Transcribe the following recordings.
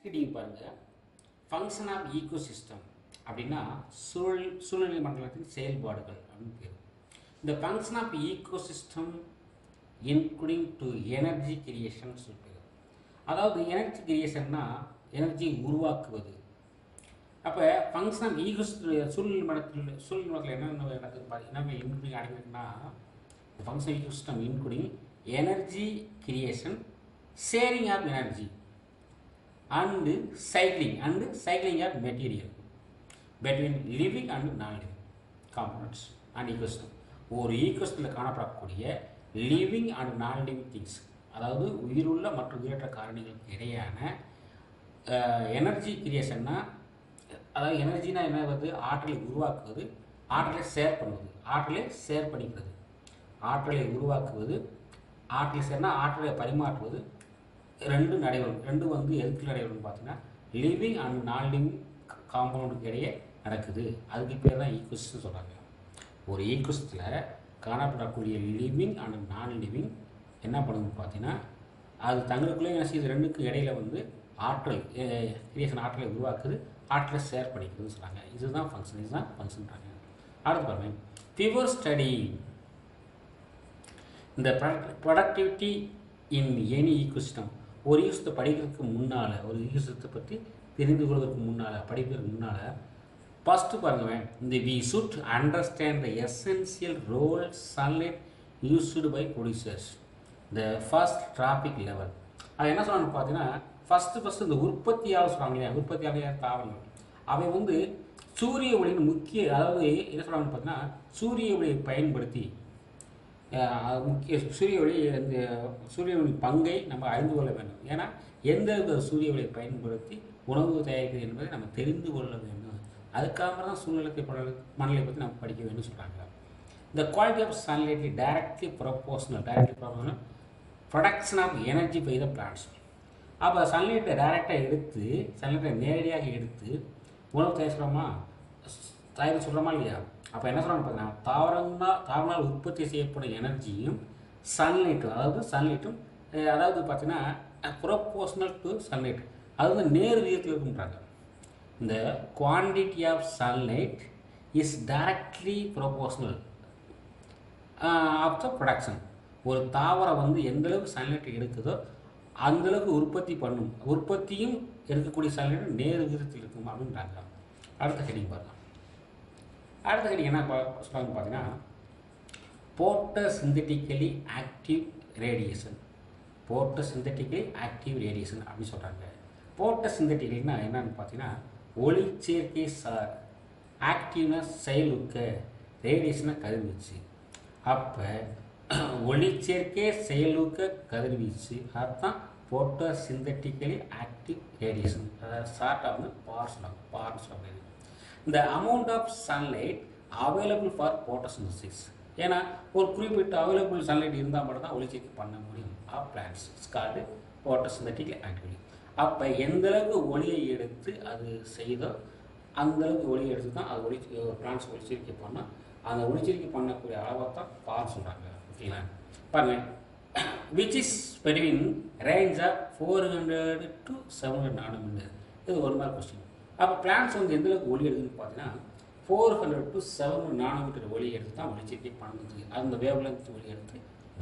நீங்க பாருங்க function of ecosystem அப்படின்னா சூழல் சூழ்நிலை மண்டலத்தின் செயல்பாடுகள் அப்படின்னு பேர் இந்த function of ecosystem including to energy creation பேர் அதாவது எனர்ஜி கிரியேஷன்னா எனர்ஜி உருவாக்குவது அப்போ ஃபங்க்ஷன் ஆஃப் ஈகோ சூழ்நிலை மண்டலத்தில் சூழ்நிலை மண்டலத்தில் என்னென்ன நடக்குது பாரு என்னென்ன இன்க்ளூடிங் அடங்கிருக்குன்னா function ecosystem including energy creation sharing of energy and cycling and cycling of material between living and non living components and ecosystem ஒரு ஈகோசிஸ்டத்தில் காணப்படக்கூடிய living and non living things அதாவது உயிருள்ள மற்றும் உயிரற்ற காரணிகளுக்கு இடையான எனர்ஜி கிரியேஷன்னா அதாவது எனர்ஜினா என்ன வருது ஆற்றலை உருவாக்குவது ஆற்றலை ஷேர் பண்ணுவது ஆற்றலை ஷேர் பண்ணிக்கிறது ஆற்றலை உருவாக்குவது ஆற்றலை சேர்னா ஆற்றலை பரிமாற்றுவது ரெண்டு நடைபெறும் ரெண்டு வந்து எதுக்கு நடைபெறும் பார்த்தீங்கன்னா லிவிங் அண்ட் நான் லிவிங் காம்பவுண்டுக்கு இடையே நடக்குது அதுக்கு பேர் தான் ஈக்குவஸ்ட்னு சொல்கிறாங்க ஒரு ஈக்குவஸ்டில் காணப்படக்கூடிய லிவிங் அண்ட் நான் லிவிங் என்ன பண்ணுதுன்னு பார்த்தீங்கன்னா அது தங்களுக்குள்ளே என்ன செய்யுது ரெண்டுக்கும் இடையில வந்து ஆற்றல் கிரியேஷன் ஆற்றலை உருவாக்குது ஆற்றலை ஷேர் பண்ணிக்குதுன்னு சொல்கிறாங்க இதுதான் ஃபங்க்ஷன் இதுதான் ஃபங்க்ஷன்றாங்க அடுத்து பாருங்க பிவர் ஸ்டடி இந்த ப்ரொடக்டிவிட்டி இன் எனி ஈக்குசிஸ்டம் ஒரு ஈக்குசிஸ்டத்தை படிக்கிறதுக்கு முன்னால் ஒரு ஈக்குசிஸ்டத்தை பற்றி தெரிந்து கொள்வதற்கு முன்னால் படிக்கிறதுக்கு முன்னால் ஃபஸ்ட்டு பாருங்கள் இந்த we should understand the essential role sunlight used by producers the first trophic level அது என்ன சொல்லணும்னு பார்த்தீங்கன்னா ஃபஸ்ட்டு ஃபஸ்ட்டு இந்த உற்பத்தியாளர் சொல்கிறாங்க இல்லையா உற்பத்தியாளர் தாவரங்கள் அவை வந்து சூரிய ஒளியின் முக்கிய அதாவது என்ன சொல்கிறாங்கன்னு பார்த்தீங்கன்னா சூரிய ஒளியை பயன்படுத்தி அது முக்கிய சூரிய ஒளி இந்த சூரிய ஒளி பங்கை நம்ம அறிந்து கொள்ள வேண்டும் ஏன்னா எந்த சூரிய ஒளியை பயன்படுத்தி உணவு தயாரிக்கிறது என்பதை நம்ம தெரிந்து கொள்ள வேண்டும் அதுக்காக தான் சூழ்நிலை மணலை பற்றி நம்ம படிக்க வேண்டும் சொல்கிறாங்க இந்த quality of sunlight directly proportional directly proportional production of energy by the plants அப்போ சன்லைட்டை டைரெக்டாக எடுத்து சன்லைட்டை நேரடியாக எடுத்து உணவு தயாரிக்கிறோமா தயாரிக்க சொல்கிறோமா இல்லையா அப்போ என்ன சொல்கிறாங்க பார்த்தீங்கன்னா தாவரம்னா தாவரங்கள் உற்பத்தி செய்யப்படும் எனர்ஜியும் சன்லைட்டும் அதாவது சன்லைட்டும் அதாவது பார்த்தீங்கன்னா ப்ரொபோஷனல் டு சன்லைட் அது வந்து நேர் விதத்தில் இருக்குன்றாங்க இந்த quantity of sunlight is directly proportional of the production ஒரு தாவரம் வந்து எந்தளவுக்கு சன்லைட் எடுக்குதோ அந்தளவுக்கு உற்பத்தி பண்ணும் உற்பத்தியும் எடுக்கக்கூடிய சன்லைட் நேர் விதத்தில் இருக்கும் அப்படின்றாங்க அடுத்த ஹெடிங் பார்க்கலாம் அடுத்த ஹெடிங் என்ன சொல்கிறாங்க பார்த்தீங்கன்னா photosynthetically active radiation photosynthetically active radiation அப்படின்னு சொல்கிறாங்க போட்ட சிந்தட்டிக்கலினா என்னன்னு பார்த்தீங்கன்னா ஒளிச்சேர்க்கை சார் ஆக்டிவ்னஸ் செயலுக்க ரேடியேஷனை கதிர்வீச்சு அப்போ ஒளிச்சேர்க்கை செயலுக்க கதிர்வீச்சு அதுதான் போட்டோ சிந்தட்டிக்கலி ஆக்டிவ் ரேடியேஷன் அதாவது ஷார்ட்டாக வந்து பார் சொல்லுவாங்க பார்னு சொல்லுவாங்க இந்த amount of sunlight available for photosynthesis ஏன்னா ஒரு குறிப்பிட்ட அவைலபிள் சன்லைட் இருந்தால் மட்டும் தான் ஒளிச்சேர்க்கை பண்ண முடியும் of plants is called photosynthetically activity அப்போ எந்தளவுக்கு ஒளியை எடுத்து அது செய்தோ அந்தளவுக்கு ஒளியை எடுத்து தான் அது ஒளி பிளான்ஸ் ஒளிச்சேர்க்கை பண்ணால் அந்த ஒளிச்சேர்க்கை பண்ணக்கூடிய அளவை தான் பார் சொல்கிறாங்க ஓகேங்களா பாருங்கள் which is between range of four hundred to seven hundred nanometre இது ஒரு மாதிரி கொஸ்டின் அப்போ பிளான்ஸ் வந்து எந்தளவுக்கு ஒளி எடுக்குதுன்னு பார்த்தீங்கன்னா four hundred to seven nanometre ஒளி எடுத்து தான் ஒளிச்சேர்க்கை பண்ணுது அந்த வேவ் லென்த் ஒளி எடுத்து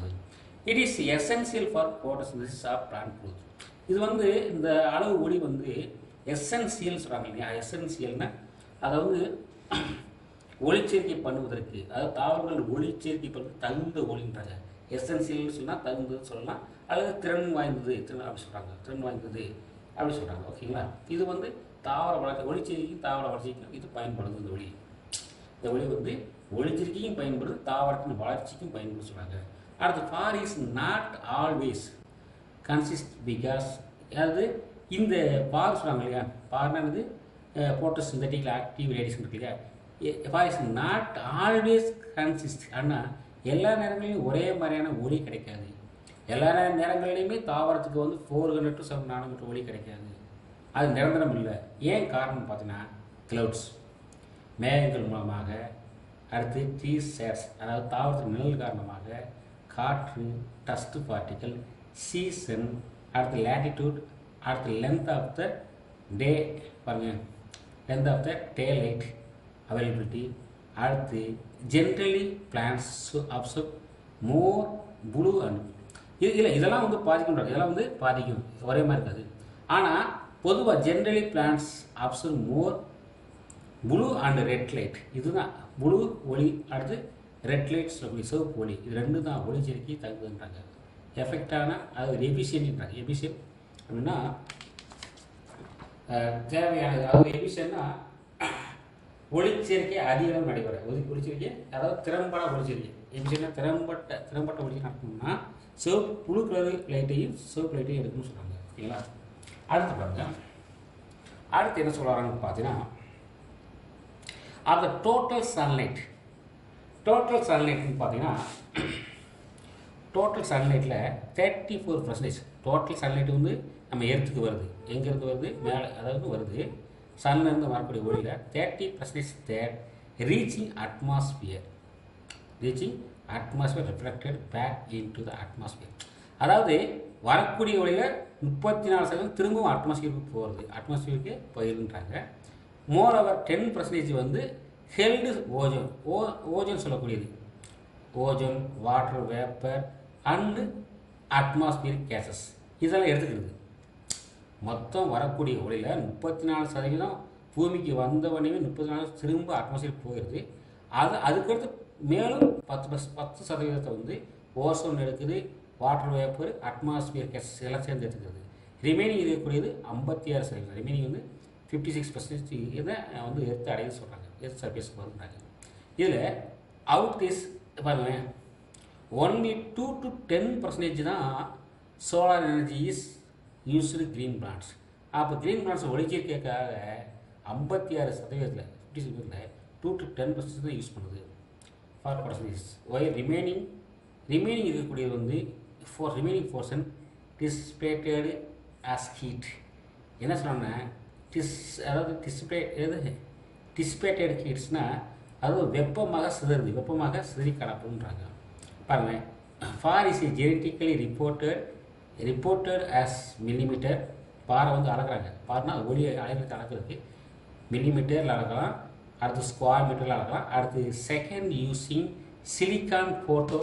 it is essential for photosynthesis of plant growth இது வந்து இந்த அளவு ஒளி வந்து எசென்சியல் சொல்கிறாங்க இல்லையா எசென்சியல்னா அதாவது ஒளிச்சேர்க்கை பண்ணுவதற்கு அதாவது தாவரங்கள் ஒளிச்சேர்க்கை பண்ணுறது தகுந்த ஒளின்றாங்க எசென்சியல்னு சொன்னால் தகுந்தது சொல்லலாம் அல்லது திறன் வாய்ந்தது திறன் அப்படி சொல்கிறாங்க திறன் வாய்ந்தது அப்படி சொல்கிறாங்க ஓகேங்களா இது வந்து தாவர வளர்ச்சி ஒளிச்சேர்க்கைக்கும் தாவர வளர்ச்சிக்கும் இது பயன்படுது இந்த ஒளி இந்த ஒளி வந்து ஒளிச்சேர்க்கையும் பயன்படுது தாவரத்தின் வளர்ச்சிக்கும் பயன்படுது சொல்கிறாங்க அடுத்து PAR is not always consist because அதாவது இந்த பார் சொல்கிறாங்க இல்லையா பார்னது போட்டோ சிந்தட்டிக்கல் ஆக்டிவ் ரேடியேஷன் இருக்கு இல்லையா PAR is not always consist ஆனால் எல்லா நேரங்களிலும் ஒரே மாதிரியான ஒளி கிடைக்காது எல்லா நேரங்கள்லையுமே தாவரத்துக்கு வந்து four hundred to seven nanometre ஒளி கிடைக்காது அது நிரந்தரம் இல்லை ஏன் காரணம் பார்த்தீங்கன்னா க்ளவுட்ஸ் மேகங்கள் மூலமாக அடுத்து ட்ரீ சேட்ஸ் அதாவது தாவரத்தின் நிழல் காரணமாக காற்று டஸ்ட் பார்ட்டிக்கல் சீசன் அடுத்து லேட்டிடியூட் அடுத்து லென்த் ஆஃப் த டே பாருங்க length of the day light availability அடுத்து generally plants observe more blue and இது இல்லை இதெல்லாம் வந்து பாதிக்கும் இதெல்லாம் வந்து பாதிக்கும் ஒரே மாதிரி இருக்காது ஆனால் பொதுவாக generally plants observe more blue and red light இதுதான் ப்ளூ ஒளி அடுத்து ரெட் லைட் சொல்லக்கூடிய சிவப்பு ஒளி இது ரெண்டு தான் ஒளி செருக்கி தங்குதுன்றாங்க எஃபெக்டான அது எபிசியன்ட்ன்றாங்க எபிசியன் அப்படின்னா அஹ், தேவையானது அதாவது எபிசியன்னா ஒளிச்சேர்க்கை அதிகம் நடைபெற ஒளி ஒளிச்சேர்க்கை அதாவது திறம்பட ஒளிச்சேர்க்கை எபிசியன்னா திறம்பட்ட திறம்பட்ட ஒளி நடக்கணும்னா சிவப்பு ப்ளூ கலர் லைட்டையும் சிவப்பு லைட்டையும் எடுக்கணும்னு சொல்கிறாங்க ஓகேங்களா அடுத்து பாருங்க அடுத்து என்ன சொல்கிறாங்கன்னு பார்த்தீங்கன்னா of the total sunlight total சன்லைட்னு பார்த்தீங்கன்னா டோட்டல் சன்லைட்டில் thirty four percentage total sunlight வந்து நம்ம எர்த்துக்கு வருது எங்கேருந்து வருது மேலே அதாவது வருது சன்லேருந்து வரக்கூடிய ஒளியில் thirty percentage that reaching atmosphere reaching atmosphere reflected back into the atmosphere அதாவது வரக்கூடிய ஒளியில் முப்பத்தி நாலு சதவீதம் திரும்பவும் அட்மாஸ்பியருக்கு போகிறது அட்மாஸ்பியருக்கு போயிருன்றாங்க மோர் ஓவர் டென் பர்சன்டேஜ் வந்து ஹெல்டு ஓஜோன் ஓ ஓஜோன் சொல்லக்கூடியது ozone water vapour and atmospheric gases இதெல்லாம் எடுத்துக்கிறது மொத்தம் வரக்கூடிய ஒளியில் முப்பத்தி நாலு சதவீதம் பூமிக்கு வந்தவொடனே முப்பத்தி நாலு திரும்ப அட்மாஸ்பியர் போயிடுது அது அதுக்கடுத்து மேலும் பத்து பஸ் பத்து சதவீதத்தை வந்து ஓசோன் எடுக்குது வாட்டர் வேப்பர் அட்மாஸ்பியர் கேசஸ் எல்லாம் சேர்ந்து எடுத்துக்கிறது ரிமைனிங் இருக்கக்கூடியது ஐம்பத்தி ஆறு சதவீதம் ரிமைனிங் வந்து ஃபிஃப்டி சிக்ஸ் பர்சன்டேஜ் இதை வந்து எடுத்து அடையுது சொல்கிறாங்க எடுத்து சர்வீஸ்க்கு வருகிறாங்க இதில் அவுட் இஸ் பாருங்களேன் only two to ten percentage தான் solar energy is used green plants அப்போ க்ரீன் பிளான்ட்ஸ் ஒழிச்சிருக்காக ஐம்பத்தி ஆறு சதவீதத்தில் ஃபிஃப்டி சதவீதத்தில் டூ டு டென் பர்சன்டேஜ் தான் யூஸ் பண்ணுது PAR percentage why remaining remaining இருக்கக்கூடியது வந்து four remaining portion dissipated as heat என்ன சொன்னேன் டிஸ் அதாவது டிஸ்பே எது டிஸ்பேட்டட் ஹீட்ஸ்னால் அதாவது வெப்பமாக சிதறுது வெப்பமாக சிதறி காணப்படுன்றாங்க பாருங்க PAR is genetically reported reported as millimetre பாரை வந்து அளக்குறாங்க பார்னா ஒளி அளவுக்கு அளக்கிறதுக்கு மில்லிமீட்டரில் அளக்கலாம் அடுத்து ஸ்கொயர் மீட்டரில் அளக்கலாம் அடுத்து செகண்ட் யூஸிங் சிலிக்கான் ஃபோட்டோ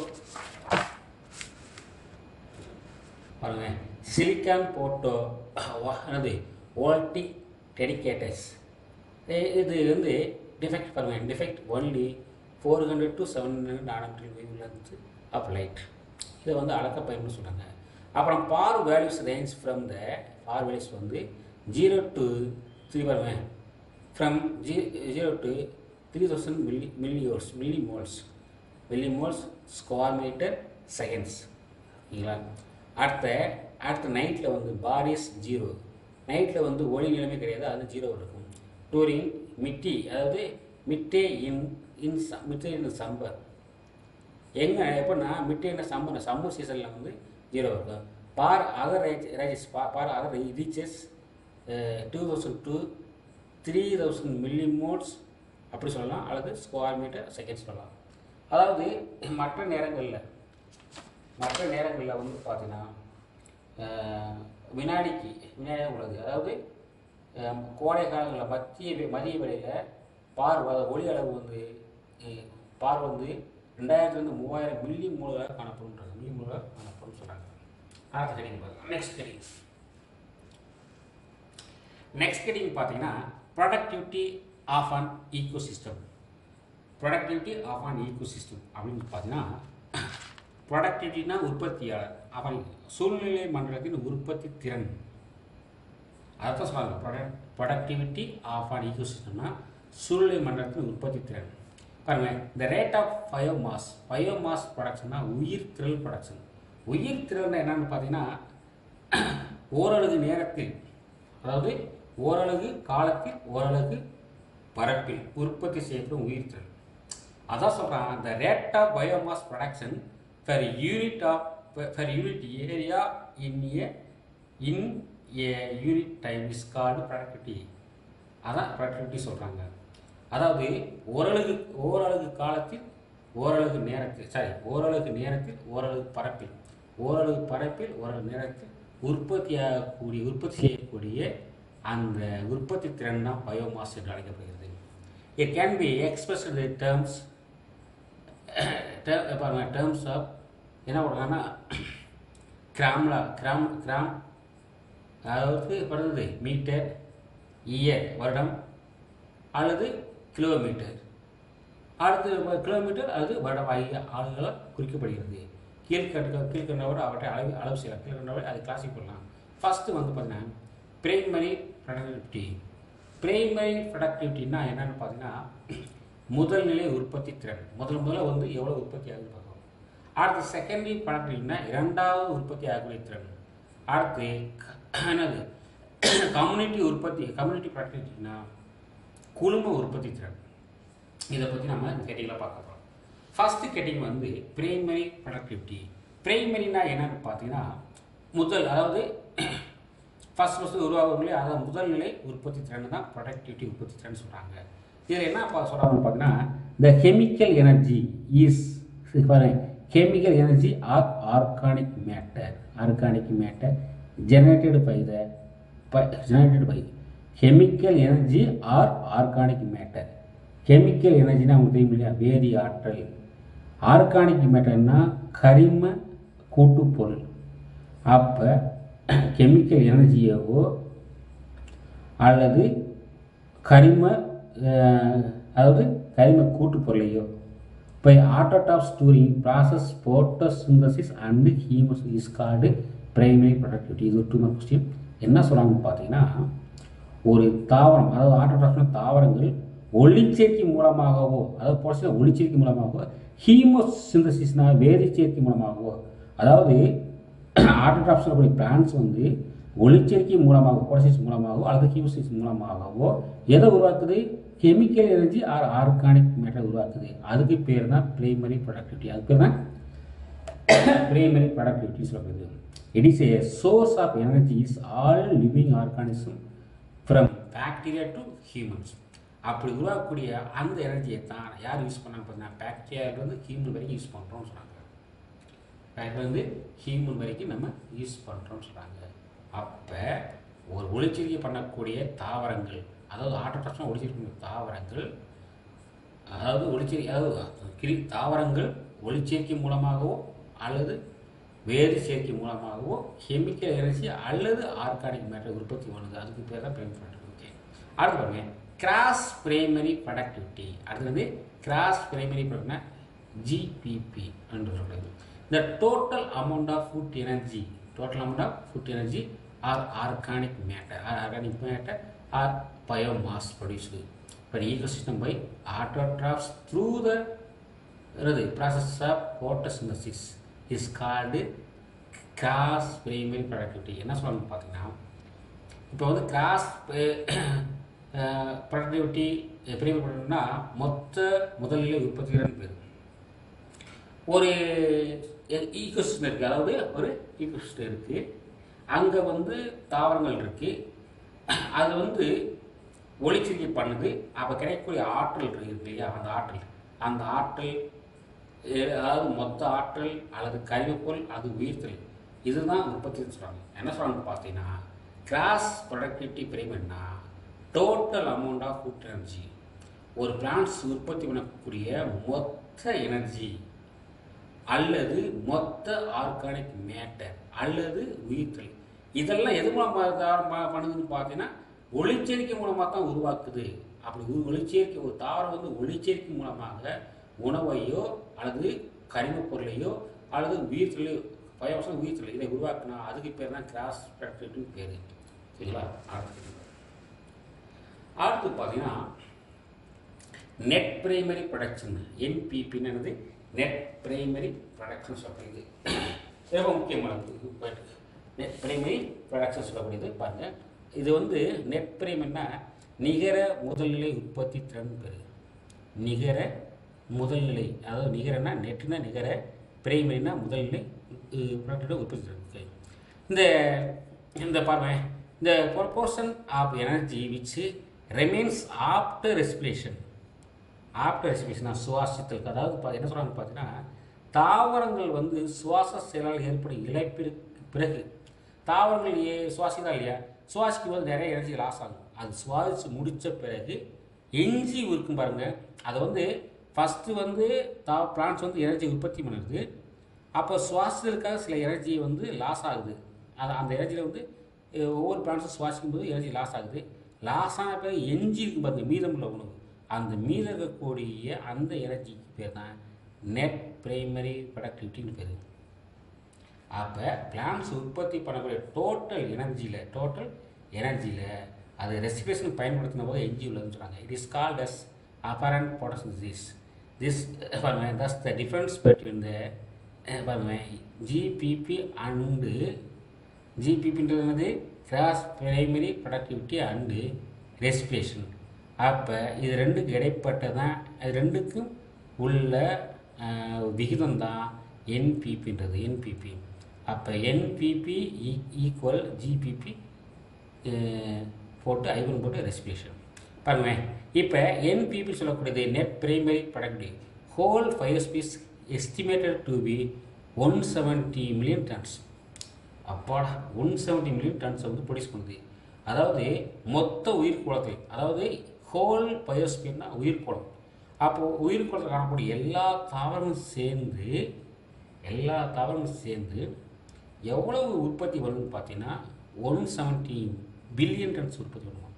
பாருங்க சிலிக்கான் போட்டோ என்னது வோல்டிக் டெடிகேட்டர்ஸ் இது வந்து டிஃபெக்ட் பாருங்க defect only four hundred to seven hundred nanometre wavelength of light இதை வந்து அளக்க பயன்படுத்த சொல்கிறாங்க அப்புறம் PAR values range from the PAR values வந்து ஜீரோ டு த்ரீ பாருங்க ஃப்ரம் ஜீ zero to three thousand milli millimoles milli moles milli moles square metre seconds ஓகேங்களா அடுத்த அடுத்த நைட்டில் வந்து பாரிஸ் ஜீரோ நைட்டில் வந்து ஒளி நிலைமை கிடையாது அது ஜீரோ இருக்கும் டூரிங் மிட்டி அதாவது மிட்டே இன் இன் ச மிட்டே இன் சம்பர் எங்கே எப்படின்னா மிட்டே இன் சம்மர் சம்மர் சீசனில் வந்து ஜீரோ இருக்கும் PAR other ranges PAR other reaches two thousand two three thousand milli moles அப்படி சொல்லலாம் அல்லது ஸ்கொயர் மீட்டர் செகண்ட் சொல்லலாம் அதாவது மற்ற நேரங்களில் மற்ற நேரங்களில் வந்து பார்த்தீங்கன்னா அஹ், வினாடிக்கு வினாடி உள்ளது அதாவது அஹ், கோடை காலங்களில் மத்திய வே- மதிய வேளையில் பார் வ- ஒளி அளவு வந்து அஹ், பார் வந்து ரெண்டாயிரத்துலேருந்து மூவாயிரம் மில்லி மூலராக காணப்படுன்றாங்க மில்லி மூலராக காணப்படும் சொல்கிறாங்க அடுத்த ஹெடிங் பாருங்க நெக்ஸ்ட் ஹெடிங் நெக்ஸ்ட் ஹெடிங் பார்த்தீங்கன்னா productivity of an ecosystem productivity of an ecosystem அப்படின்னு பார்த்தீங்கன்னா ப்ரொடக்டிவிட்டினா உற்பத்தியாளர் அப்புறம் சூழ்நிலை மண்டலத்தின் உற்பத்தி திறன் அதான் சொல்லுவாங்க ப்ரொடக்ட் ப்ரொடக்டிவிட்டி ஆஃப் அன் ஈகோசிஸ்டம்னா சூழ்நிலை மண்டலத்தின் உற்பத்தி திறன் பாருங்க இந்த ரேட் ஆஃப் பயோமாஸ் பயோமாஸ் ப்ரொடக்ஷன்னா உயிர் திரள் ப்ரொடக்ஷன் உயிர் திரள்னா என்னன்னு பார்த்தீங்கன்னா ஓரளவு நேரத்தில் அதாவது ஓரளவு காலத்தில் ஓரளவு பரப்பில் உற்பத்தி செய்யப்படும் உயிர் திரள் அதான் சொல்கிறான் the rate of biomass production per unit of per unit area in a in a unit time is called productivity அதான் productivity சொல்கிறாங்க அதாவது ஓரளவு ஓரளவு காலத்தில் ஓரளவு நேரத்தில் சாரி ஓரளவு நேரத்தில் ஓரளவு பரப்பில் ஓரளவு பரப்பில் ஓரளவு நேரத்தில் உற்பத்தியாகக்கூடிய உற்பத்தி செய்யக்கூடிய அந்த உற்பத்தி திறன் தான் பயோமாஸ் என்று அழைக்கப்படுகிறது it can be expressed the terms பாருங்க டேர்ம்ஸ் ஆஃப் என்ன பண்ணுறாங்கன்னா கிராம்ல கிராம் கிராம் அதாவது வருது மீட்டர் இயர் வருடம் அல்லது கிலோமீட்டர் அடுத்து வ- கிலோமீட்டர் அல்லது வருடம் ஆகிய ஆளுகளால் குறிக்கப்படுகிறது கீழ்கண்ட கீழ்கண்டவர் அவற்றை அளவு அளவு செய்யலாம் கீழ்கண்டவர் அதை கிளாசிக் பண்ணலாம் ஃபஸ்ட்டு வந்து பார்த்தீங்கன்னா பிரைமரி ப்ரொடக்டிவிட்டி பிரைமரி ப்ரொடக்டிவிட்டினா என்னன்னு பார்த்தீங்கன்னா முதல் நிலை உற்பத்தி திறன் முதல் முதல்ல வந்து எவ்வளோ உற்பத்தி ஆகுதுன்னு பார்க்கணும் அடுத்து செகண்டரி ப்ரொடக்டிவிட்டினா இரண்டாவது உற்பத்தி ஆகக்கூடிய திறன் அடுத்து க- என்னது கம்யூனிட்டி உற்பத்தி கம்யூனிட்டி ப்ரொடக்டிவிட்டினா குழும உற்பத்தி திறன் இதை பற்றி நம்ம இந்த கேட்டிங்கில் பார்க்க போகிறோம் ஃபஸ்ட்டு கேட்டிங் வந்து பிரைமரி ப்ரொடக்டிவிட்டி பிரைமரினா என்னன்னு பார்த்தீங்கன்னா முதல் அதாவது ஃபஸ்ட் ஃபஸ்ட்டு உருவாகும் நிலை அதாவது முதல் நிலை உற்பத்தி திறன் தான் ப்ரொடக்டிவிட்டி உற்பத்தி திறன் சொல்கிறாங்க இதில் என்ன பா சொல்கிறாங்கன்னு பார்த்தீங்கன்னா the chemical energy is chemical energy or organic matter organic matter generated by the generated by chemical energy or organic matter கெமிக்கல் எனர்ஜினா உங்களுக்கு தெரியும் இல்லையா வேதி ஆற்றல் ஆர்கானிக் மேட்டர்னா கரிம கூட்டுப்பொருள் அப்போ கெமிக்கல் எனர்ஜியவோ அல்லது கரிம அஹ், அதாவது கரிம கூட்டுப்பொருளையோ இப்போ ஆட்டோட் of storing process photosynthesis and ஹீமஸ் இஸ் கால்டு பிரைமரி ப்ரொடக்டிவிட்டி இது ஒரு டூ மார்க் கொஸ்டின் என்ன சொல்கிறாங்கன்னு பார்த்தீங்கன்னா ஒரு தாவரம் அதாவது ஆட்டோட்ராஃப்னா தாவரங்கள் ஒளிச்சேர்க்கை மூலமாகவோ அதாவது பொலிசில் ஒளிச்சேர்க்கை மூலமாகவோ ஹீமோசிந்தசிஸ்னா வேதிச்சேர்க்கை மூலமாகவோ அதாவது ஆட்டோட்ராஃப் சொல்லக்கூடிய பிளான்ஸ் வந்து ஒளிச்சேர்க்கை மூலமாக பொலிசிஸ் மூலமாகவோ அல்லது ஹீமோசிஸ் மூலமாகவோ எதை உருவாக்குது chemical energy or organic matter உருவாக்குது அதுக்கு பேர் தான் பிரைமரி ப்ரொடக்டிவிட்டி அதுக்கு பேர் தான் primary productivity சொல்லப்படுது it is a source of energy is all living organism from bacteria to humans அப்படி உருவாக்கக்கூடிய அந்த எனர்ஜியை தான் யார் யூஸ் பண்ணாங்க பார்த்தீங்கன்னா பாக்டீரியாவிலேருந்து ஹியூமன் வரைக்கும் யூஸ் பண்ணுறோம்னு சொல்கிறாங்க பாக்டீரியாவிலேருந்து ஹியூமன் வரைக்கும் நம்ம யூஸ் பண்ணுறோம்னு சொல்கிறாங்க அப்போ ஒரு ஒளிச்சேர்க்கை பண்ணக்கூடிய தாவரங்கள் அதாவது ஆட்டோட்ராப்ஸ்னால் ஒளிச்சேர்க்கை தாவரங்கள் அதாவது ஒளிச்சேர்க்கை அதாவது கிரி தாவரங்கள் ஒளிச்சேர்க்கை மூலமாகவோ அல்லது வேதி சேர்க்கை மூலமாகவோ கெமிக்கல் எனர்ஜி அல்லது ஆர்கானிக் மேட்டர் உற்பத்தி பண்ணுது அதுக்கு பேர் தான் பிரைமரி ப்ரொடக்டிவிட்டி அடுத்து பாருங்க கிராஸ் பிரைமரி ப்ரொடக்டிவிட்டி அடுத்து வந்து கிராஸ் பிரைமரி ப்ரொடக்ட்னா ஜிபிபி என்று சொல்கிறது the total amount of food energy total amount of food energy or organic matter or organic matter or biomass produced by ecosystem by autotrophs through the என்னது process of photosynthesis is called cross primary productivity என்ன சொல்லணும்னு பார்த்தீங்கன்னா இப்போ வந்து cross productivity primary ப்ரொடக்டிவ்னா மொத்த முதல்நிலை உற்பத்திகள் பேர் ஒரு ஈகோசிஸ்டம் இருக்குது அதாவது ஒரு ஈகோசிஸ்டம் இருக்குது அங்கே வந்து தாவரங்கள் இருக்குது அது வந்து ஒளிச்சேர்க்கை பண்ணுது அப்போ கிடைக்கக்கூடிய ஆற்றல் இருக்கு இல்லையா அந்த ஆற்றல் அந்த ஆற்றல் எ- அதாவது மொத்த ஆற்றல் அல்லது கரிமப்பொருள் அது உயிர்த்தல் இதுதான் உற்பத்தி சொல்கிறாங்க என்ன சொல்கிறாங்க பார்த்தீங்கன்னா கிராஸ் ப்ரொடக்டிவிட்டி பிரைமரினா total amount of food energy ஒரு பிளான்ஸ் உற்பத்தி பண்ணக்கூடிய மொத்த எனர்ஜி அல்லது மொத்த ஆர்கானிக் மேட்டர் அல்லது உயிர்த்தல் இதெல்லாம் எது மூலமாக தான் ப- பண்ணுதுன்னு பார்த்தீங்கன்னா ஒளிச்சேர்க்கை மூலமாக தான் உருவாக்குது அப்படி ஒ- ஒளிச்சேர்க்கை ஒரு தாவரம் வந்து ஒளிச்சேர்க்கை மூலமாக உணவையோ அல்லது கரிமப் பொருளையோ அல்லது உயிர்த்தலையோ பயோசம் உயிர்த்தல் இதை உருவாக்குனா அதுக்கு பேர் தான் கிராஸ் ப்ராக்டிவிட்டின்னு பேர் சரிங்களா அடுத்து அடுத்து பார்த்தீங்கன்னா நெட் பிரைமரி ப்ரொடக்ஷன் என்பிபின்னு என்னது நெட் பிரைமரி ப்ரொடக்ஷன் சொல்லக்கூடியது ரொம்ப முக்கியமானது நெட் பிரைமரி ப்ரொடக்ஷன் சொல்லக்கூடியது பாருங்கள் இது வந்து நெட் பிரைமரினா நிகர முதல்நிலை உற்பத்தி திறன் பெரு நிகர முதல்நிலை அதாவது நிகரனா நெட்னா நிகர பிரைமரினா முதல்நிலை ப்ராடக்டோட உற்பத்தி திறன் Okay. இந்த இந்த பாருங்க இந்த proportion of energy which remains after respiration after respiration சுவாசித்தல் அதாவது பா- என்ன சொல்கிறாங்க பார்த்தீங்கன்னா தாவரங்கள் வந்து சுவாச செயலால் ஏற்படும் இழப்பிற்கு பிறகு தாவரங்கள் ஏ சுவாசிதா இல்லையா சுவாசிக்கும் போது நிறைய எனர்ஜி லாஸ் ஆகும் அது சுவாசித்து முடித்த பிறகு எஞ்சி இருக்கும் பாருங்கள் அதை வந்து ஃபஸ்ட்டு வந்து தா பிளான்ஸ் வந்து எனர்ஜி உற்பத்தி பண்ணுறது அப்போ சுவாசத்திற்காக சில எனர்ஜி வந்து லாஸ் ஆகுது அது அந்த எனர்ஜியில் வந்து அஹ், ஒவ்வொரு பிளான்ஸும் சுவாசிக்கும் போது எனர்ஜி லாஸ் ஆகுது லாஸ் ஆன பிறகு எஞ்சி இருக்கும் பாருங்க மீதமுள்ள உணவு அந்த மீதம் இருக்கக்கூடிய அந்த எனர்ஜிக்கு பேர் தான் நெட் பிரைமரி ப்ரொடக்டிவிட்டின்னு பேர் அப்போ பிளான்ஸ் உற்பத்தி பண்ணக்கூடிய டோட்டல் எனர்ஜியில் டோட்டல் எனர்ஜியில் அது ரெஸ்பிரேஷன் பயன்படுத்தின போது எஞ்சி உள்ளதுன்னு சொல்கிறாங்க it is called as apparent production this this பாருங்க thus the difference between the பாருங்க ஜிபிபி அண்டு ஜிபிபின்றது என்னது gross primary productivity and respiration அப்போ இது ரெண்டுக்கு இடைப்பட்டதான் அது ரெண்டுக்கும் உள்ள விகிதம் தான் என்பிபின்றது என்பிபி அப்போ என்பிபி ஈக்குவல் ஜிபிபி போட்டு ஐவன் போட்டு ரெஸ்பிரேஷன் பாருங்க இப்போ என்பிபி சொல்லக்கூடியது net primary productive whole biosphere estimated to be one seventy million tons அப்பாடா ஒன் செவன்ட்டி மில்லியன் டன்ஸ் வந்து ப்ரொடியூஸ் பண்ணுது அதாவது மொத்த உயிர்கோளத்தில் அதாவது ஹோல் பயோஸ்பியர்னா உயிர்கோளம் அப்போது உயிர்கோளத்தில் காணக்கூடிய எல்லா தாவரங்களும் சேர்ந்து எல்லா தாவரங்களும் சேர்ந்து எவ்வளவு உற்பத்தி வருதுன்னு பார்த்தீங்கன்னா ஒன் செவன்ட்டி பில்லியன் டன்ஸ் உற்பத்தி பண்ணுவோம்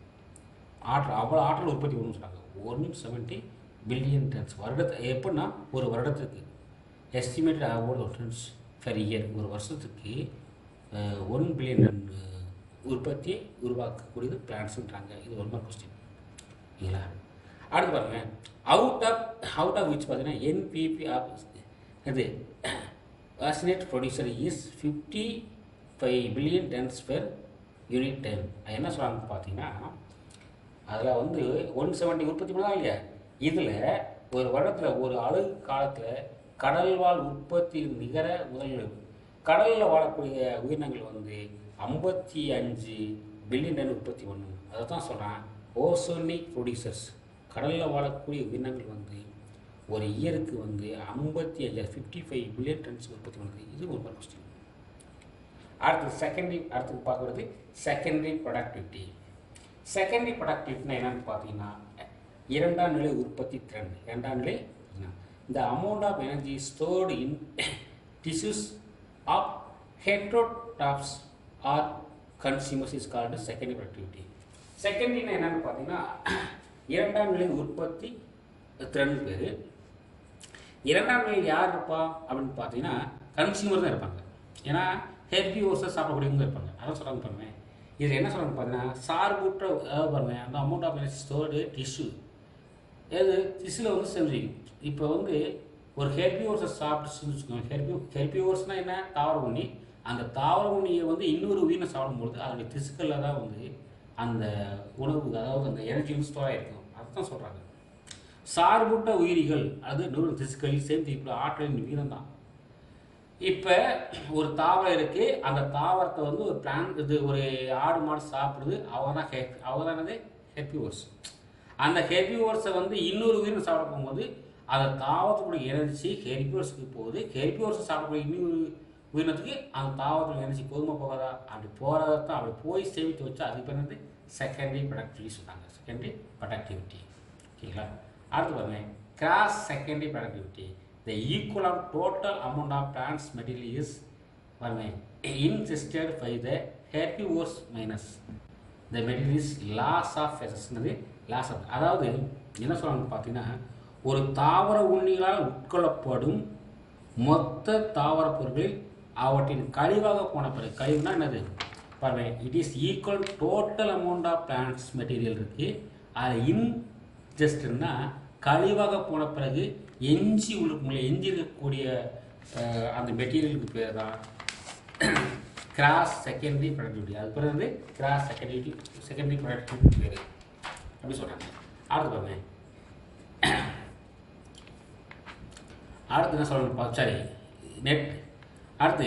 ஆற்றல் அவ்வளோ ஆற்றல் உற்பத்தி பண்ணணும்னு சொல்கிறாங்க ஒன் செவன்ட்டி பில்லியன் டன்ஸ் வருடத்து எப்படின்னா ஒரு வருடத்துக்கு எஸ்டிமேட்டட் அவ்வளோ டன்ஸ் ஃபர் இயர் ஒரு வருஷத்துக்கு ஒன் பில்லியன் டன் உற்பத்தி உருவாக்கக்கூடியது பிளான்ஸுன்றாங்க இது ஒன் மார்க் கொஸ்டின் இல்லைங்களா அடுத்து பாருங்க out of out of which பார்த்தீங்கன்னா என்பிபி ஆஃப் இது வாசினேட் producer is fifty five billion tons per unit time அது என்ன சொல்கிறாங்க பார்த்தீங்கன்னா அதில் வந்து ஒன் செவன்ட்டி உற்பத்தி பண்ணலாம் இல்லையா இதில் ஒரு வருடத்தில் ஒரு அழகு காலத்தில் கடல்வாழ் உற்பத்தி நிகர முதல் கடலில் வாழக்கூடிய உயிரினங்கள் வந்து ஐம்பத்தி அஞ்சு பில்லியன் டன் உற்பத்தி பண்ணும் அதை தான் சொல்கிறேன் ஓசோனிக் ப்ரொடியூசர்ஸ் கடலில் வாழக்கூடிய உயிரினங்கள் வந்து ஒரு இயருக்கு வந்து ஐம்பத்தி அஞ்சு ஃபிஃப்டி ஃபைவ் பில்லியன் டன்ஸ் உற்பத்தி பண்ணுது இது ஒரு கொஸ்டின் அடுத்து செகண்டரி அடுத்து பார்க்குறது செகண்டரி ப்ரொடக்டிவிட்டி செகண்டரி ப்ரொடக்டிவிட்டினா என்னன்னு பார்த்தீங்கன்னா இரண்டாம் நிலை உற்பத்தி திறன் இரண்டாம் நிலை இந்த amount of energy stored in tissues of heterotrophs or consumers is called secondary productivity செகண்டரினா என்னன்னு பார்த்தீங்கன்னா இரண்டாம் நிலை உற்பத்தி திறன் பேர் இரண்டாம் நிலையில் யார் இருப்பா அப்படின்னு பார்த்தீங்கன்னா கன்சியூமர் தான் இருப்பாங்க ஏன்னா ஹெல்பி ஓர்ஸை சாப்பிடக்கூடியவங்க இருப்பாங்க அதான் சொல்கிறாங்க பாருங்க இது என்ன சொல்கிறாங்க பார்த்தீங்கன்னா சார்புற்ற அதாவது பாருங்க அந்த amount of energy stored tissue ஏது டிஷ்யூவில் வந்து செஞ்சுக்கும் இப்போ வந்து ஒரு ஹெல்பி ஓர்ஸை சாப்பிட்டு வச்சுக்கோங்க ஹெல்பி ஹெல்பி ஓர்ஸ்னால் என்ன தாவர உண்ணி அந்த தாவர உண்ணியை வந்து இன்னொரு உயிரினை சாப்பிடும்பொழுது அதோடைய திசுக்களில் தான் வந்து அந்த உணவு அதாவது அந்த எனர்ஜி வந்து ஸ்டோர் ஆகிருக்கும் அதுதான் சொல்கிறாங்க சார்புட்ட உயிரிகள் அது நூறு திசுக்களில் சேர்ந்து இப்போ ஆற்றலின் வீரம் தான் இப்போ ஒரு தாவரம் இருக்குது அந்த தாவரத்தை வந்து ஒரு பிளான் இது ஒரு ஆடு மாடு சாப்பிடுது அவங்க தான் ஹெப் அவங்க தானது ஹெப்பிவோர்ஸ் அந்த ஹெப்பிவோர்ஸை வந்து இன்னொரு உயிரினம் சாப்பிட போகும்போது அந்த தாவரத்துக்குடைய எனர்ஜி ஹெரிபியோர்ஸுக்கு போகுது ஹெரிபியோர்ஸை சாப்பிடக்கூடிய இன்னொரு உயிரினத்துக்கு அந்த தாவரத்துடைய எனர்ஜி போதுமா போகாதா அப்படி போகிறத தான் அப்படி போய் சேமித்து வச்சா அதுக்கு பேர் வந்து செகண்டரி ப்ரொடக்டிவிட்டி சொல்கிறாங்க செகண்டரி ப்ரொடக்டிவிட்டி ஓகேங்களா அடுத்து பாருங்க gross secondary productivity the equal of total amount of plants material is பாருங்க ingested by the herbivores minus the material is loss of எசஸ்னது லாஸ் ஆஃப் அதாவது என்ன சொல்கிறாங்க பார்த்தீங்கன்னா ஒரு தாவர உண்ணிகளால் உட்கொள்ளப்படும் மொத்த தாவர பொருட்களில் அவற்றின் கழிவாக போன பிறகு கழிவுனா என்னது பாருங்க it is equal total amount of plants material இருக்குது அது இன்ஜஸ்ட்னா கழிவாக போன பிறகு எஞ்சி உள்ள எஞ்சி இருக்கக்கூடிய அஹ், அந்த மெட்டீரியலுக்கு பேர் தான் கிராஸ் செகண்டரி ப்ரொடக்டிவிட்டி அது பேர் வந்து கிராஸ் செகண்டரி செகண்டரி ப்ரொடக்டிவிட்டி பேர் அப்படி சொல்கிறாங்க அடுத்து பாருங்க அடுத்து என்ன சொல்லணும் சாரி நெட் அடுத்து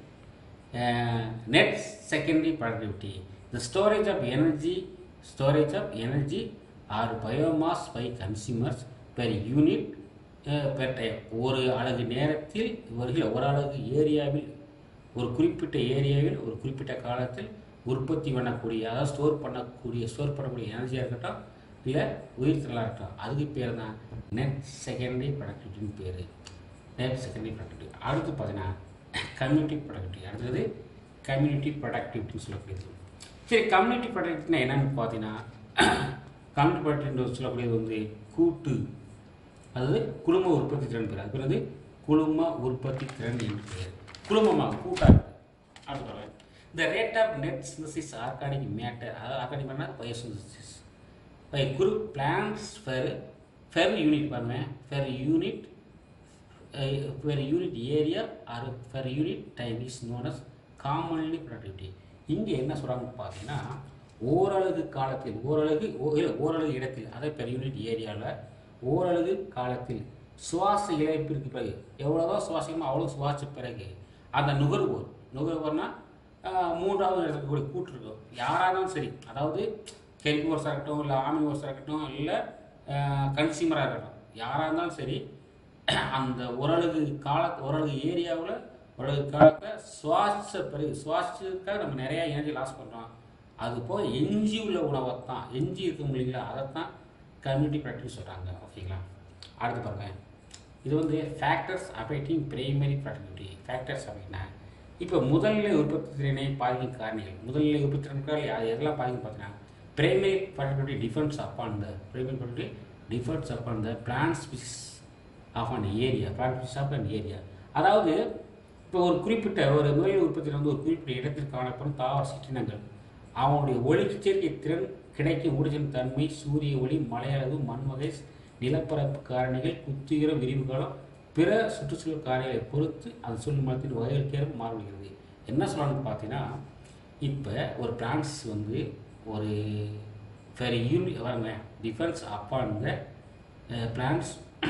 net secondary productivity the storage of energy storage of energy or biomass by consumers per unit per time ஒரு அலகு நேரத்தில் இவர்கள் ஒரு அலகு ஏரியாவில் ஒரு குறிப்பிட்ட ஏரியாவில் ஒரு குறிப்பிட்ட காலத்தில் உற்பத்தி பண்ணக்கூடிய அதாவது ஸ்டோர் பண்ணக்கூடிய ஸ்டோர் பண்ணக்கூடிய எனர்ஜியாக இருக்கட்டும் இல்லை உயிர் திரளாக இருக்கட்டும் அதுக்கு பேர் தான் நெட் செகண்டரி ப்ரொடக்டிவிட்டின்னு பேர் நெட் செகண்டரி ப்ரொடக்டிவிட்டி அடுத்து பார்த்தீங்கன்னா கம்யூனிட்டி ப்ரொடக்டிவிட்டி அடுத்தது கம்யூனிட்டி ப்ரொடக்டிவிட்டின்னு சொல்லக்கூடியது சரி கம்யூனிட்டி ப்ரொடக்டிவிட்டினா என்னன்னு பார்த்தீங்கன்னா கம்யூனிட்டி ப்ரொடக்டிவிட்டி சொல்லக்கூடியது வந்து கூட்டு அதாவது குழும உற்பத்தி திறன் பேர் அது பேர் வந்து குழும உற்பத்தி திறன் என்று பெயர் குழுமமாக கூட்டாக அடுத்து பாருங்க இந்த rate of net synthesis organic matter அதாவது organic matter biosynthesis by group plants per per unit பாருங்க per unit per unit area or per unit time is known as commonly productivity இங்கே என்ன சொல்கிறாங்கன்னு பார்த்தீங்கன்னா ஓரளவு காலத்தில் ஓரளவு ஓ- இல்ல, ஓரளவு இடத்தில் அதாவது பெர் யூனிட் ஏரியாவில் ஓரளவு காலத்தில் சுவாச இழப்பிற்கு பிறகு எவ்வளோதான் சுவாசிக்கணுமோ அவ்வளோ சுவாசித்த பிறகு அந்த நுகர்வோர் நுகர்வோர்னா ஆஹ், மூன்றாவது இடத்துக்கு கூட கூட்டிருக்கோம் யாராக இருந்தாலும் சரி அதாவது கெரிபோர்ஸாக இருக்கட்டும் இல்லை ஆமிவோர்ஸாக இருக்கட்டும் இல்லை கன்சியூமராக இருக்கட்டும் யாராக இருந்தாலும் சரி அந்த ஓரளவு கால ஓரளவு ஏரியாவில் ஓரளவு காலத்தை சுவாசிச்ச பிறகு சுவாசிச்சதுக்காக நம்ம நிறையா எனர்ஜி லாஸ் பண்ணுறோம் அது போக எஞ்சி உள்ள உணவை தான் எஞ்சி இருக்கும் இல்லைங்களா அதைத்தான் கம்யூனிட்டி ப்ராக்டிஸ் சொல்கிறாங்க ஓகேங்களா அடுத்து பாருங்க இது வந்து factors affecting primary productivity factors அப்படின்னா இப்போ முதல்நிலை உற்பத்தி திறனை பாதிக்கும் காரணிகள் முதல்நிலை உற்பத்தி திறன்கள் அது எதெல்லாம் பாதிக்கும் பார்த்தீங்கன்னா primary productivity depends upon the primary productivity depends upon the plant species of an area plant species of an area அதாவது இப்போ ஒரு குறிப்பிட்ட ஒரு முதல்நிலை உற்பத்தியில் வந்து ஒரு குறிப்பிட்ட இடத்தில் காணப்படும் தாவர சிற்றினங்கள் அவனுடைய ஒளிச்சேர்க்கை திறன் கிடைக்கும் ஊடுஜன் தன்மை சூரிய ஒளி மழையளவு மண் வகை நிலப்பரப்பு காரணிகள் குத்துகிற விரிவுகாலம் பிற சுற்றுச்சூழல் காரணிகளை பொறுத்து அது சூழல் மரத்தின் வகைகளுக்கேற்ப மாறுபடுகிறது என்ன சொல்லணும்னு பார்த்தீங்கன்னா இப்போ ஒரு பிளான்ஸ் வந்து ஒரு ஃபெர் யூனி வாங்க depends upon the plants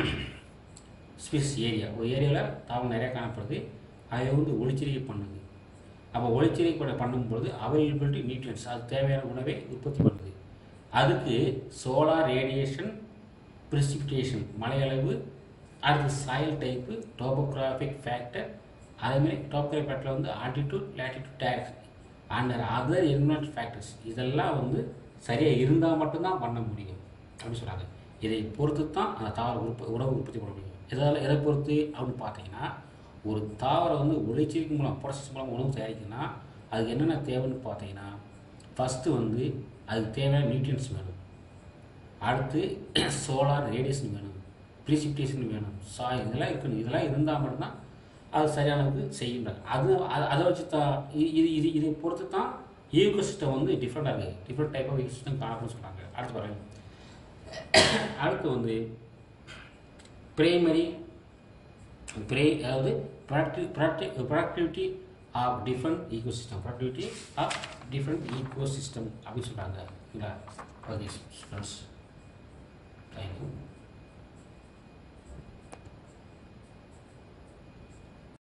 species area ஒரு ஏரியாவில் தாவரம் நிறையா காணப்படுது அதை வந்து ஒளிச்செறிக்கை பண்ணுது அப்போ ஒளிச்செறிக்கை பண்ண பண்ணும்போது அவைலபிலிட்டி நியூட்ரியன்ஸ் அது தேவையான உணவை உற்பத்தி பண்ணுது அதுக்கு சோலார் ரேடியேஷன் precipitation மழையளவு அடுத்து சாயில் டைப்பு டோபோகிராஃபிக் ஃபேக்டர் அதேமாதிரி டோபோகிராஃபிக் ஃபேக்டரில் வந்து altitude latitude takes and other environment factors இதெல்லாம் வந்து சரியாக இருந்தால் மட்டும்தான் பண்ண முடியும் அப்படின்னு சொல்கிறாங்க இதை பொறுத்து தான் அந்த தாவர உற்ப உணவு உற்பத்தி பண்ண முடியும் எதால் எதை பொறுத்து அப்படின்னு பார்த்தீங்கன்னா ஒரு தாவரம் வந்து ஒளிச்சேர்க்கை மூலம் ப்ராசஸ் மூலம் உணவு தயாரிக்குன்னா அதுக்கு என்னென்ன தேவைன்னு பார்த்தீங்கன்னா ஃபஸ்ட்டு வந்து அதுக்கு தேவையான நியூட்ரியன்ஸ் வேணும் அடுத்து சோலார் ரேடியேஷன் வேணும் ப்ரிசிபிடேஷன் வேணும் சாய் இதெல்லாம் இருக்கணும் இதெல்லாம் இருந்தால் மட்டும்தான் அது சரியான அளவுக்கு செய்யுங்க அது அது- அதை வச்சு தான் இ- இது இது இதை பொறுத்து தான் ஈகோ சிஸ்டம் வந்து டிஃப்ரெண்டாக இருக்குது different type of ecosystem காணப்படும்னு சொல்கிறாங்க அடுத்து பாருங்க அடுத்து வந்து பிரைமரி பிரே அதாவது ப்ராக்டி ப்ராக்டி productivity of different ecosystem productivity of different ecosystem அப்படின்னு சொல்கிறாங்க ஓகே ஃப்ரெண்ட்ஸ்